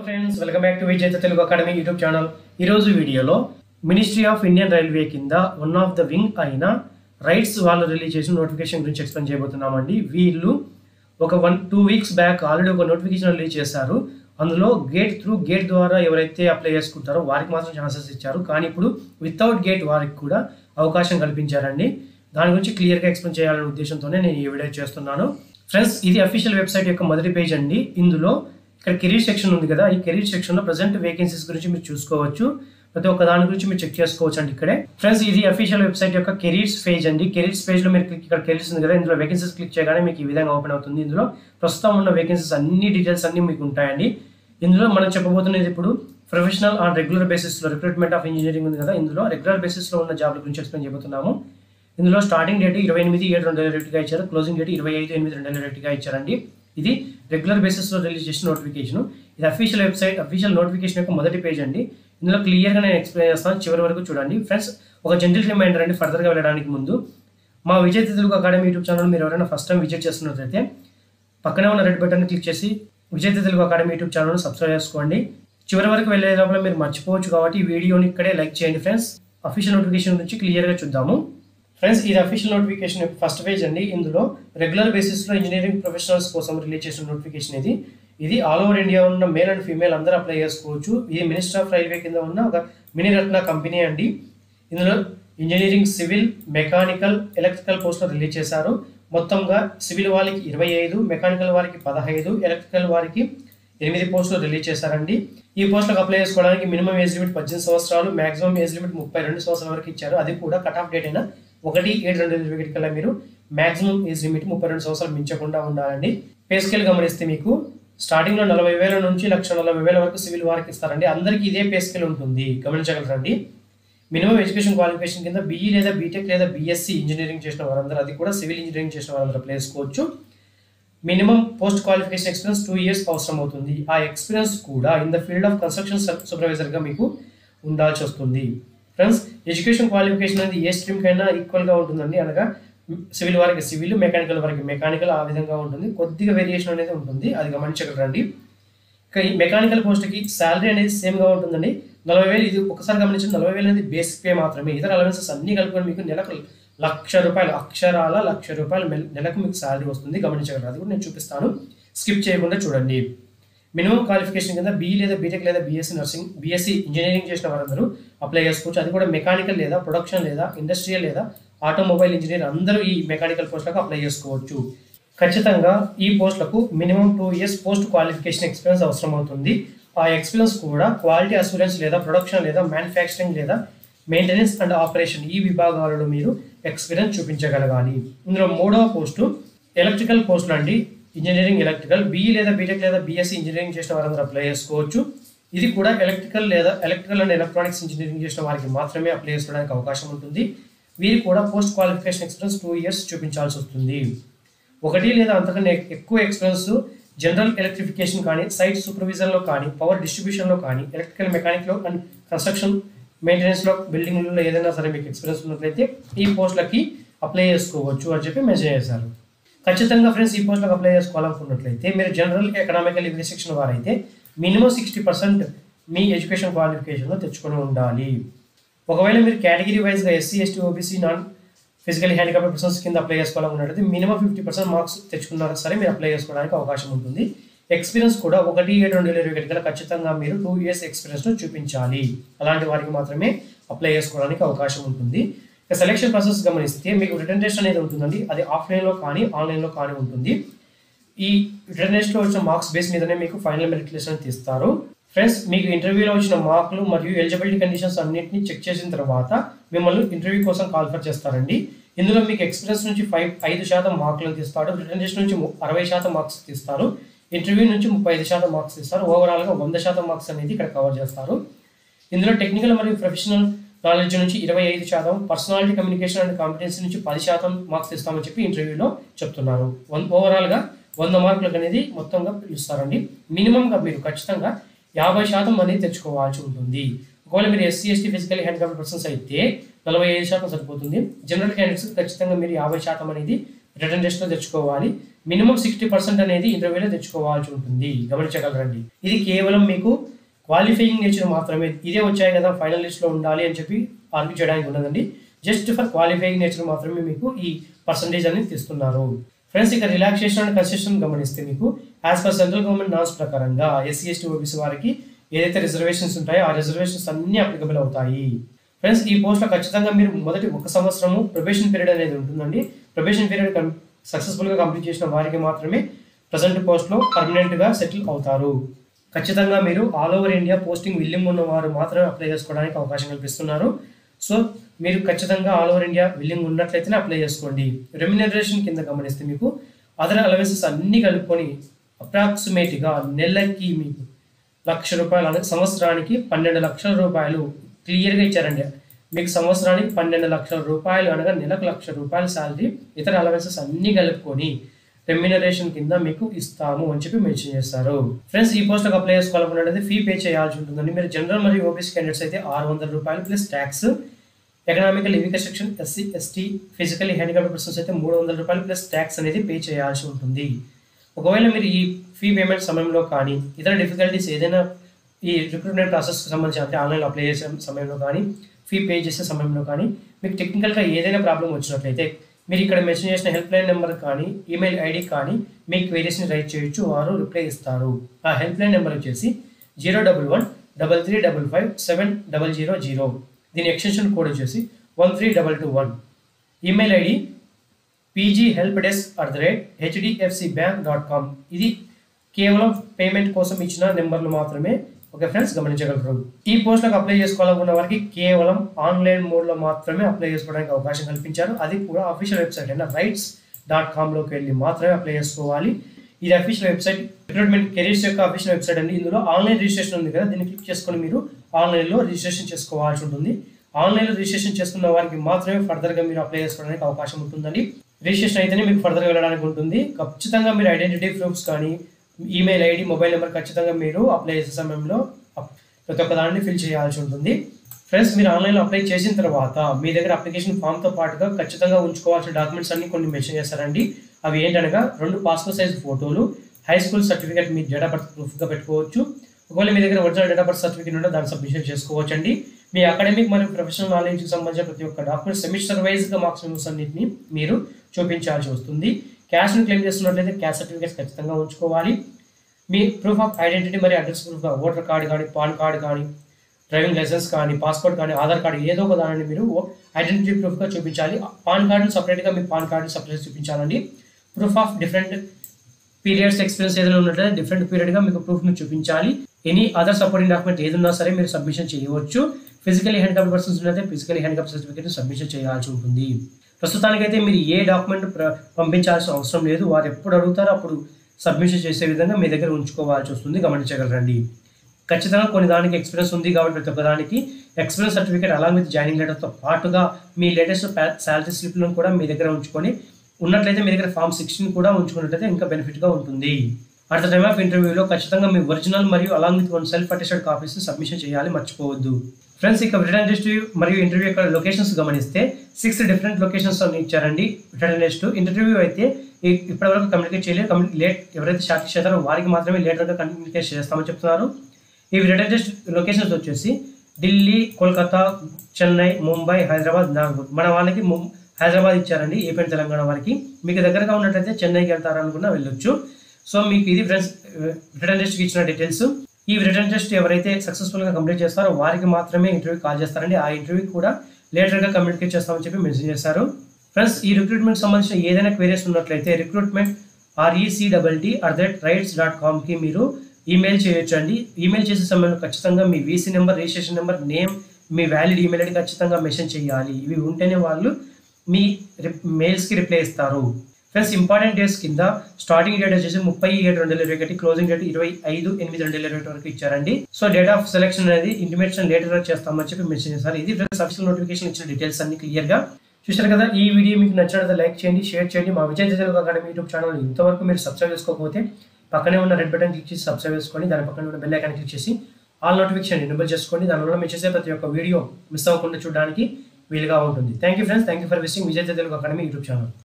friends welcome back to విజేత Telugu academy YouTube channel ఈరోజు వీడియోలో మినిస్ట్రీ ఆఫ్ ఇండియన్ రైల్వే కింద వన్ ఆఫ్ ద వింగ్ అయిన రైట్స్ వాళ్ళు రిలీజ్ చేసిన నోటిఫికేషన్ గురించి ఎక్స్ప్లెయిన్ చేయబోతున్నామండి వీళ్ళు ఒక one two weeks back already ఒక నోటిఫికేషన్ రిలీజ్ చేశారు అందులో గేట్ త్రూ గేట్ ద్వారా ఎవరైతే అప్లై చేసుకుంటారో వారికి మాత్రం ఛాన్సెస్ ఇచ్చారు కానీ ఇప్పుడు వితౌట్ గేట్ వారికి కూడా అవకాశం కల్పించారండి దాని గురించి క్లియర్గా ఎక్స్ప్లెయిన్ చేయాలనే ఉద్దేశంతోనే నేను ఈ వీడియో చేస్తున్నాను ఫ్రెండ్స్ ఇది అఫీషియల్ వెబ్సైట్ యొక్క మొదటి పేజ్ అండి ఇందులో ఇక్కడ కెరీర్ సెక్షన్ ఉంది కదా ఈ కెరీర్ సెక్షన్ లో ప్రజెంట్ వేకెన్సీస్ గురించి మీరు చూసుకోవచ్చు ప్రతి ఒక్క దాని గురించి మీరు చెక్ చేసుకోవచ్చు అండి ఇక్కడే ఫ్రెండ్స్ ఇది అఫీషియల్ వెబ్సైట్ యొక్క కెరీర్స్ పేజ్ అండి కెరీర్స్ పేజ్ లో మీరు click- ఇక్కడ కెరీర్స్ ఉంది కదా ఇందులో వేకెన్సీస్ క్లిక్ చేయగానే మీకు ఈ విధంగా ఓపెన్ అవుతుంది ఇందులో ప్రస్తుతం ఉన్న వేకెన్సీస్ అన్ని డీటెయిల్స్ అన్ని మీకు ఉంటాయండి ఇందులో మనం చెప్పబోతున్నది ఇప్పుడు ప్రొఫెషనల్ ఆన్ రెగ్యులర్ బేసిస్ లో రిక్రూట్మెంట్ ఆఫ్ ఇంజనీరింగ్ ఉంది కదా ఇందులో రెగ్యులర్ బేసిస్ లో ఉన్న జాబ్ల గురించి ఎక్స్ప్లెయిన్ చేయబోతున్నాము ఇందులో స్టార్టింగ్ డేట్ ఇరవై ఎనిమిది ఏడు రెండు వేల ఒకటిగా ఇచ్చారు క్లోజింగ్ డేట్ ఇరవై ఐదు ఎనిమిది రెండు వేల ఒకటిగా ఇచ్చారండి ఇది రెగ్యులర్ బేసిస్ లో రిలీజ్ చేసిన నోటిఫికేషన్ ఇది అఫీషియల్ వెబ్సైట్ అఫీషియల్ నోటిఫికేషన్ యొక్క మొదటి పేజ్ అండి ఇందులో క్లియర్ గా నేను ఎక్స్ప్లెయిన్ చేస్తాను చివరి వరకు చూడండి ఫ్రెండ్స్ ఒక జనరల్ రిమైండర్ అండి ఫర్దర్ గా వెళ్ళడానికి ముందు మా Vijay Telugu academy YouTube channel మీరు ఎవరైనా ఫస్ట్ టైం విజిట్ చేస్తున్నట్లయితే పక్కనే ఉన్న రెడ్ బటన్ క్లిక్ చేసి Vijay Telugu academy YouTube channel subscribe చేసుకోండి చివరి వరకు వెళ్ళే లోపల మీరు మర్చిపోవచ్చు కాబట్టి ఈ వీడియోని ఇక్కడే లైక్ చేయండి ఫ్రెండ్స్ అఫీషియల్ నోటిఫికేషన్ గురించి క్లియర్ గా చూద్దాము ఫ్రెండ్స్ ఇది అఫీషియల్ నోటిఫికేషన్ యొక్క ఫస్ట్ పేజ్ అండి ఇందులో రెగ్యులర్ బేసిస్ లో ఇంజనీరింగ్ ప్రొఫెషనల్స్ కోసం రిలీజ్ చేసిన నోటిఫికేషన్ ఇది ఇది ఆల్ ఓవర్ ఇండియా ఉన్న మేల్ అండ్ ఫీమేల్ అందరూ అప్లై చేసుకోవచ్చు ఇది మినిస్టర్ ఆఫ్ రైల్వే కింద ఉన్న ఒక మినీ రత్న కంపెనీ అండి ఇందులో ఇంజనీరింగ్ సివిల్ మెకానికల్ ఎలక్ట్రికల్ పోస్టులు రిలీజ్ చేశారు మొత్తంగా సివిల్ వాళ్ళకి ఇరవై ఐదు మెకానికల్ వారికి పదహైదు ఎలక్ట్రికల్ వారికి ఎనిమిది పోస్టులు రిలీజ్ చేశారండి ఈ పోస్టులకు అప్లై చేసుకోవడానికి మినిమం ఏజ్ లిమిట్ పద్దెనిమిది సంవత్సరాలు మాక్సిమం ఏజ్ లిమిట్ ముప్పై రెండు సంవత్సరాల వరకు ఇచ్చారు అది కూడా కట్ ఆఫ్ డేట్ అయినా ఒకటి ఏడు రెండు వేల ఇరవై కల్లా మీరు మాక్సిమం ఏజ్ లిమిట్ ముప్పై రెండు సంవత్సరాలు మించకుండా ఉండాలండి పే స్కేల్ గమనిస్తే మీకు స్టార్టింగ్ లో నలభై వేల నుంచి లక్ష నలభై వేల వరకు సివిల్ వారికి ఇస్తారండి అందరికీ ఇదే పే స్కేల్ ఉంటుంది గమనించగలరండి మినిమం ఎడ్యుకేషన్ క్వాలిఫికేషన్ కింద బీఈ లేదా బీటెక్ లేదా బీఎస్సీ ఇంజనీరింగ్ చేసిన వారందరూ అది కూడా సివిల్ ఇంజనీరింగ్ చేసిన వారందరూ అప్లై చేసుకోవచ్చు minimum post qualification experience two years అవసరం అవుతుంది ఆ ఎక్స్పీరియన్స్ కూడా in the field of construction సూపర్వైజర్గా మీకు ఉండాల్సి వస్తుంది ఫ్రెండ్స్ ఎడ్యుకేషన్ క్వాలిఫికేషన్ అనేది ఏ స్ట్రీమ్కైనా ఈక్వల్గా ఉంటుందండి అనగా సివిల్ వారికి సివిల్ మెకానికల్ వారికి మెకానికల్ ఆ విధంగా ఉంటుంది కొద్దిగా వేరియేషన్ అనేది ఉంటుంది అది గమనించగలరండి ఇక ఈ మెకానికల్ పోస్ట్కి శాలరీ అనేది సేమ్గా ఉంటుందండి నలభై వేలు ఇది ఒకసారి గమనించండి నలభై వేలు అనేది బేసిక్ పే మాత్రమే ఇతర అలవెన్సెస్ అన్ని కలుపుకొని మీకు నెలకు లక్ష రూపాయలు అక్షరాల లక్ష రూపాయలు మెల్- నెలకు మీకు శాలరీ వస్తుంది గమనించగలరు అది కూడా నేను చూపిస్తాను స్కిప్ చేయకుండా చూడండి మినిమం క్వాలిఫికేషన్ కింద బీ లేదా బీటెక్ లేదా బీఎస్సీ నర్సింగ్ బీఎస్సీ ఇంజనీరింగ్ చేసిన వారందరూ అప్లై చేసుకోవచ్చు అది కూడా మెకానికల్ లేదా ప్రొడక్షన్ లేదా ఇండస్ట్రియల్ లేదా ఆటోమొబైల్ ఇంజనీర్ అందరూ ఈ మెకానికల్ పోస్టులకు అప్లై చేసుకోవచ్చు ఖచ్చితంగా ఈ పోస్టులకు minimum two years post qualification experience అవసరం అవుతుంది ఆ ఎక్స్పీరియన్స్ కూడా క్వాలిటీ అసూరెన్స్ లేదా ప్రొడక్షన్ లేదా మ్యానుఫ్యాక్చరింగ్ లేదా మెయింటెనెన్స్ అండ్ ఆపరేషన్ ఈ విభాగాలలో మీరు ఎక్స్పీరియన్స్ చూపించగలగాలి ఇందులో మూడవ పోస్టు ఎలక్ట్రికల్ పోస్టులు అండి ఇంజనీరింగ్ ఎలక్ట్రికల్ బీఈ లేదా బీటెక్ లేదా బీఎస్సీ ఇంజనీరింగ్ చేసిన వారందరూ అప్లై చేసుకోవచ్చు ఇది కూడా ఎలక్ట్రికల్ లేదా ఎలక్ట్రికల్ అండ్ ఎలక్ట్రానిక్స్ ఇంజనీరింగ్ చేసిన వారికి మాత్రమే అప్లై చేసుకోవడానికి అవకాశం ఉంటుంది వీరు కూడా post qualification experience two years చూపించాల్సి వస్తుంది ఒకటి లేదా అంతకన్నా ఎక్- ఎక్కువ ఎక్స్పీరియన్స్ జనరల్ ఎలక్ట్రిఫికేషన్ కానీ సైట్ సూపర్విజన్లో కానీ పవర్ డిస్ట్రిబ్యూషన్లో కానీ ఎలక్ట్రికల్ మెకానిక్లో అండ్ కన్స్ట్రక్షన్ మెయింటెనెన్స్లో బిల్డింగ్లలో ఏదైనా సరే మీకు ఎక్స్పీరియన్స్ ఉన్నట్లయితే ఈ పోస్టులకి అప్లై చేసుకోవచ్చు అని చెప్పి మెన్షన్ చేశారు ఖచ్చితంగా ఫ్రెండ్స్ ఈ పోస్టులకు అప్లై చేసుకోవాలనుకున్నట్లయితే మీరు జనరల్ ఎకనామికల్ ఇంగ్లీష్ సెక్షన్ వారైతే మినిమం సిక్స్టీ పర్సెంట్ మీ ఎడ్యుకేషన్ క్వాలిఫికేషన్లో తెచ్చుకొని ఉండాలి ఒకవేళ మీరు కేటగిరీ వైజ్గా SC ST OBC non physical handicap persons కింద అప్లై చేసుకోవాలనుకున్నట్లయితే మినిమం ఫిఫ్టీ పర్సెంట్ మార్క్స్ తెచ్చుకున్నా సరే మీరు అప్లై చేసుకోవడానికి అవకాశం ఉంటుంది ఎక్స్పీరియన్స్ కూడా ఒకటి ఏడు రెండు వేల ఇరవై ఒకటి కల్లా ఖచ్చితంగా మీరు టూ ఇయర్స్ ఎక్స్పీరియన్స్ను చూపించాలి అలాంటి వారికి మాత్రమే అప్లై చేసుకోవడానికి అవకాశం ఉంటుంది ఇక సెలెక్షన్ ప్రాసెస్ గమనిస్తే మీకు రిటర్న్ టెస్ట్ అనేది ఉంటుందండి అది ఆఫ్లైన్లో కానీ ఆన్లైన్లో కానీ ఉంటుంది ఈ రిటర్న్ టెస్ట్లో వచ్చిన మార్క్స్ బేస్ మీదనే మీకు ఫైనల్ మెరిట్ లిస్ట్ అనేది తీస్తారు ఫ్రెండ్స్ మీకు ఇంటర్వ్యూలో వచ్చిన మార్కులు మరియు ఎలిజిబిలిటీ కండిషన్స్ అన్నింటినీ చెక్ చేసిన తర్వాత మిమ్మల్ని ఇంటర్వ్యూ కోసం కాల్ఫర్ చేస్తారండి ఇందులో మీకు ఎక్స్పీరియన్స్ నుంచి ఫైవ్ ఐదు శాతం మార్కులను తీస్తాడు రిటర్న్ టెస్ట్ నుంచి ము- అరవై శాతం మార్క్స్ తీస్తారు ఇంటర్వ్యూ నుంచి ముప్పై ఐదు శాతం మార్క్స్ ఇస్తారు ఓవరాల్గా వంద శాతం మార్క్స్ అనేది ఇక్కడ కవర్ చేస్తారు ఇందులో టెక్నికల్ మరియు ప్రొఫెషనల్ నాలెడ్జ్ నుంచి ఇరవై ఐదు శాతం పర్సనాలిటీ కమ్యూనికేషన్ అండ్ కాంపిటెన్సీ నుంచి పది శాతం మార్క్స్ ఇస్తామని చెప్పి ఇంటర్వ్యూలో చెప్తున్నారు వన్ ఓవరాల్గా వంద మార్కులకు అనేది మొత్తంగా పిలుస్తారండి మినిమంగా మీరు ఖచ్చితంగా యాభై శాతం అనేది తెచ్చుకోవాల్సి ఉంటుంది ఒకవేళ మీరు SC ST physical handicap persons అయితే నలభై ఐదు శాతం సరిపోతుంది జనరల్ క్యాండిడేట్స్ ఖచ్చితంగా మీరు యాభై శాతం అనేది రిటర్న్ టెస్ట్లో తెచ్చుకోవాలి మినిమం సిక్స్టీ పర్సెంట్ అనేది ఇంటర్వ్యూలో తెచ్చుకోవాల్సి ఉంటుంది గమనించగలరండి ఇది కేవలం మీకు క్వాలిఫైయింగ్ నేచర్ మాత్రమే ఇదే వచ్చాయి కదా ఫైనల్ లిస్ట్లో ఉండాలి అని చెప్పి ఆర్గ్యూ చేయడానికి ఉండదండి జస్ట్ ఫర్ క్వాలిఫైయింగ్ నేచర్ మాత్రమే మీకు ఈ పర్సంటేజ్ అనేది తీస్తున్నారు ఫ్రెండ్స్ ఇక రిలాక్సేషన్ అండ్ కన్సెషన్ గమనిస్తే మీకు as per central government norms ప్రకారంగా ఎస్సీ ఎస్టీ ఓబీసీ వారికి ఏదైతే రిజర్వేషన్స్ ఉంటాయో ఆ రిజర్వేషన్స్ అన్ని అప్లికబుల్ అవుతాయి ఫ్రెండ్స్ ఈ పోస్ట్లో ఖచ్చితంగా మీరు మొదటి ఒక సంవత్సరము ప్రొబేషన్ పీరియడ్ అనేది ఉంటుందండి ప్రొబేషన్ పీరియడ్ సక్సెస్ఫుల్గా కంప్లీట్ చేసిన వారికి మాత్రమే ప్రజెంట్ పోస్ట్లో పర్మనెంట్గా సెటిల్ అవుతారు ఖచ్చితంగా మీరు all over India posting willing ఉన్న వారు మాత్రమే అప్లై చేసుకోవడానికి అవకాశం కల్పిస్తున్నారు సో మీరు ఖచ్చితంగా ఆల్ ఓవర్ ఇండియా విల్లింగ్ ఉన్నట్లయితేనే అప్లై చేసుకోండి రెమ్యునరేషన్ కింద గమనిస్తే మీకు అదర్ అలవెన్సెస్ అన్ని కలుపుకొని అప్రాక్సిమేట్గా నెలకి మీకు లక్ష రూపాయలు అనేది సంవత్సరానికి పన్నెండు లక్షల రూపాయలు క్లియర్గా ఇచ్చారండి మీకు సంవత్సరానికి పన్నెండు లక్షల రూపాయలు అనగా నెలకు లక్ష రూపాయల శాలరీ ఇతర అలవెన్సెస్ అన్ని కలుపుకొని రెమ్యునరేషన్ కింద మీకు ఇస్తాము అని చెప్పి మెన్షన్ చేస్తారు ఫ్రెండ్స్ ఈ పోస్ట్కి అప్లై చేసుకోవాలనుకున్నది ఫీ పే చేయాల్సి ఉంటుందండి మీరు జనరల్ మరియు ఓబీసీ క్యాండిడేట్స్ అయితే ఆరు వందల రూపాయలు ప్లస్ ట్యాక్స్ ఎకనామికల్ లివిక section SC ST physically handicap persons అయితే మూడు వందల రూపాయలు ప్లస్ ట్యాక్స్ అనేది పే చేయాల్సి ఉంటుంది ఒకవేళ మీరు ఈ ఫీ పేమెంట్ సమయంలో కానీ ఇతర డిఫికల్టీస్ ఏదైనా ఈ రిక్రూట్మెంట్ ప్రాసెస్కి సంబంధించి అంటే ఆన్లైన్ అప్లై చేసే సమయంలో కానీ ఫీ పే చేసే సమయంలో కానీ మీకు టెక్నికల్గా ఏదైనా ప్రాబ్లం వచ్చినట్లయితే మీరు ఇక్కడ మెన్షన్ చేసిన హెల్ప్ లైన్ నెంబర్ కానీ ఈమెయిల్ ఐడి కానీ మీ క్వైరీస్ని రైట్ చేయొచ్చు వారు రిప్లై ఇస్తారు ఆ హెల్ప్ లైన్ నెంబర్ వచ్చేసి zero double one double three double five seven double zero zero దీని ఎక్స్టెన్షన్ కోడ్ వచ్చేసి one three double two one email ID PG help desk at the rate HDFC bank dot com ఇది కేవలం payment కోసం ఇచ్చిన నెంబర్లు మాత్రమే okay friends గమనించగలరు ఈ పోస్టులకు అప్లై చేసుకోవాలనుకున్న వారికి కేవలం ఆన్లైన్ మోడ్లో మాత్రమే అప్లై చేసుకోవడానికి అవకాశం కల్పించారు అది కూడా అఫీషియల్ వెబ్సైట్ అయిన రైట్స్ డాట్ కామ్లోకి వెళ్ళి మాత్రమే అప్లై చేసుకోవాలి ఇది అఫీషియల్ వెబ్సైట్ రిక్రూట్మెంట్ కెరీర్స్ యొక్క అఫీషియల్ వెబ్సైట్ అండి ఇందులో ఆన్లైన్ రిజిస్ట్రేషన్ ఉంది కదా దీన్ని క్లిక్ చేసుకొని మీరు ఆన్లైన్లో రిజిస్ట్రేషన్ చేసుకోవాల్సి ఉంటుంది ఆన్లైన్లో రిజిస్ట్రేషన్ చేసుకున్న వారికి మాత్రమే ఫర్దర్గా మీరు అప్లై చేసుకోవడానికి అవకాశం ఉంటుందండి రిజిస్ట్రేషన్ అయితేనే మీకు ఫర్దర్గా వెళ్ళడానికి ఉంటుంది ఖచ్చితంగా మీరు ఐడెంటిటీ ప్రూఫ్స్ కానీ ఈమెయిల్ ఐడి మొబైల్ నెంబర్ ఖచ్చితంగా మీరు అప్లై చేసే సమయంలో అప్- ప్రతి ఒక్క దానిని ఫిల్ చేయాల్సి ఉంటుంది ఫ్రెండ్స్ మీరు ఆన్లైన్లో అప్లై చేసిన తర్వాత మీ దగ్గర అప్లికేషన్ ఫామ్తో పాటుగా ఖచ్చితంగా ఉంచుకోవాల్సిన డాక్యుమెంట్స్ అన్ని కొన్ని మెన్షన్ చేస్తారండి అవి ఏంటనగా రెండు పాస్పోర్ట్ సైజ్ ఫోటోలు హై స్కూల్ సర్టిఫికేట్ మీ డేట్ ఆఫ్ బర్త్ ప్రూఫ్గా పెట్టుకోవచ్చు ఒకవేళ మీ దగ్గర original date of birth certificate ఉంటే దాన్ని సబ్మిషన్ చేసుకోవచ్చు అండి మీ అకాడమిక్ మరియు ప్రొఫెషనల్ నాలెడ్జ్కి సంబంధించిన ప్రతి ఒక్క డాక్యుమెంట్ సెమిస్టర్ వైజ్గా మార్క్స్ మెమోస్ అన్నింటిని మీరు చూపించాల్సి వస్తుంది క్యాష్ను క్లెయిమ్ చేస్తున్నట్లయితే క్యాష్ సర్టిఫికేట్స్ ఖచ్చితంగా ఉంచుకోవాలి మీ ప్రూఫ్ ఆఫ్ ఐడెంటిటీ మరియు అడ్రస్ ప్రూఫ్గా ఓటర్ కార్డు కానీ పాన్ కార్డు కానీ డ్రైవింగ్ లైసెన్స్ కానీ పాస్పోర్ట్ కానీ ఆధార్ కార్డు ఏదో ఒక దానిని మీరు ఐడెంటిటీ ప్రూఫ్గా చూపించాలి పాన్ కార్డు సపరేట్గా మీ పాన్ కార్డు సపరేట్ చూపించాలండి proof of different periods experience ఏదైనా ఉన్నట్లయితే డిఫరెంట్ పీరియడ్గా మీకు ప్రూఫ్ని చూపించాలి ఎనీ అదర్ సపోర్టింగ్ డాక్యుమెంట్ ఏదైనా సరే మీరు సబ్మిషన్ చేయవచ్చు ఫిజికలీ హ్యాండిక్యాప్ పర్సన్స్ ఉన్నట్లయితే ఫిజికలీ హ్యాండిక్యాప్ సర్టిఫికేట్ సబ్మిషన్ చేయాల్సి ఉంటుంది ప్రస్తుతానికైతే మీరు ఏ డాక్యుమెంట్ ప్ర- పంపించాల్సిన అవసరం లేదు వారు ఎప్పుడు అడుగుతారో అప్పుడు సబ్మిషన్ చేసే విధంగా మీ దగ్గర ఉంచుకోవాల్సి వస్తుంది గమనించగలరండి ఖచ్చితంగా కొన్ని దానికి ఎక్స్పీరియన్స్ ఉంది కాబట్టి ప్రతి ఒక్కదానికి experience certificate along with joining లెటర్తో పాటుగా మీ లేటెస్ట్ శాలరీ స్లిప్లను కూడా మీ దగ్గర ఉంచుకొని ఉన్నట్లయితే మీ దగ్గర ఫామ్ సిక్స్టీన్ కూడా ఉంచుకున్నట్లయితే ఇంకా బెనిఫిట్గా ఉంటుంది అట్ ద టైమ్ ఆఫ్ ఇంటర్వ్యూలో ఖచ్చితంగా మీ ఒరిజినల్ మరియు along with one self attested copies submission చేయాలి మర్చిపోవద్దు ఫ్రెండ్స్ ఇక రిటర్న్ టెస్ట్ మరియు ఇంటర్వ్యూ యొక్క లొకేషన్స్ గమనిస్తే సిక్స్ డిఫరెంట్ లొకేషన్స్ అని ఇచ్చారండి రిటర్న్ టెస్ట్ ఇంటర్వ్యూ అయితే ఇ- ఇప్పటివరకు కమ్యూనికేట్ చేయలేదు కమ్యూ- లేట్ ఎవరైతే షార్ట్ చేస్తారో వారికి మాత్రమే లేటర్గా కమ్యూనికేట్ చేస్తామని చెప్తున్నారు ఇవి రిటర్న్ టెస్ట్ లొకేషన్స్ వచ్చేసి ఢిల్లీ కోల్కతా చెన్నై ముంబై హైదరాబాద్ నాగపూర్ మన వాళ్ళకి ముం- హైదరాబాద్ ఇచ్చారండి ఏపీ అండ్ తెలంగాణ వారికి మీకు దగ్గరగా ఉన్నట్లయితే చెన్నైకి వెళ్తారనుకున్నా వెళ్ళొచ్చు సో మీకు ఇది ఫ్రెండ్స్ రిటర్న్ టెస్ట్కి ఇచ్చిన డీటెయిల్స్ ఈ రిటర్న్ టెస్ట్ ఎవరైతే సక్సెస్ఫుల్గా కంప్లీట్ చేస్తారో వారికి మాత్రమే ఇంటర్వ్యూ కాల్ చేస్తారండి ఆ ఇంటర్వ్యూ కూడా లేటర్గా కమ్యూనికేట్ చేస్తామని చెప్పి మెన్షన్ చేశారు ఫ్రెండ్స్ ఈ రిక్రూట్మెంట్ సంబంధించిన ఏదైనా క్వైరీస్ ఉన్నట్లయితే రిక్రూట్మెంట్ ఆర్ఈసీడబల్టీ at the rate RITES dot కామ్కి మీరు ఈమెయిల్ చేయొచ్చు అండి ఈమెయిల్ చేసే సమయంలో ఖచ్చితంగా మీ VC number registration number name మీ వ్యాలిడ్ ఈమెయిల్ ఐడి ఖచ్చితంగా మెన్షన్ చేయాలి ఇవి ఉంటేనే వాళ్ళు మీ మెయిల్స్కి రిప్లై ఇస్తారు ఫ్రెండ్స్ ఇంపార్టెంట్ డేస్ కింద స్టార్టింగ్ డేట్ వచ్చేసి ముప్పై ఏడు రెండు వేల ఇరవై ఒకటి క్లోజింగ్ డేట్ ఇరవై ఐదు ఎనిమిది రెండు వేల ఇరవై ఒకటి వరకు ఇచ్చారండి సో డేట్ ఆఫ్ సెలక్షన్ అనేది ఇంటిమేషన్ లేటర్ చేస్తామని చెప్పి మెన్షన్ చేస్తారు ఇది ఫ్రెండ్స్ అఫీషియల్ నోటిఫికేషన్ ఇచ్చిన డీటెయిల్స్ అన్ని క్లియర్ గా చూశారు కదా ఈ వీడియో మీకు నచ్చినట్లయితే లైక్ చేయండి షేర్ చేయండి మా Vijay Telugu academy YouTube channel ఇంతవరకు మీరు సబ్స్క్రైబ్ చేసుకోకపోతే పక్కనే ఉన్న రెడ్ బటన్ క్లిక్ చేసి సబ్స్క్రైబ్ చేసుకోండి దాని పక్కన ఉన్న బెల్ ఐకాన్ క్లిక్ చేసి ఆల్ నోటిఫికేషన్ ఎనేబుల్ చేసుకోండి దానివల్ల మీరు చేసే ప్రతి ఒక్క వీడియో మిస్ అవ్వకుండా చూడడానికి వీలుగా ఉంటుంది thank you friends thank you for visiting Vijay Telugu academy YouTube channel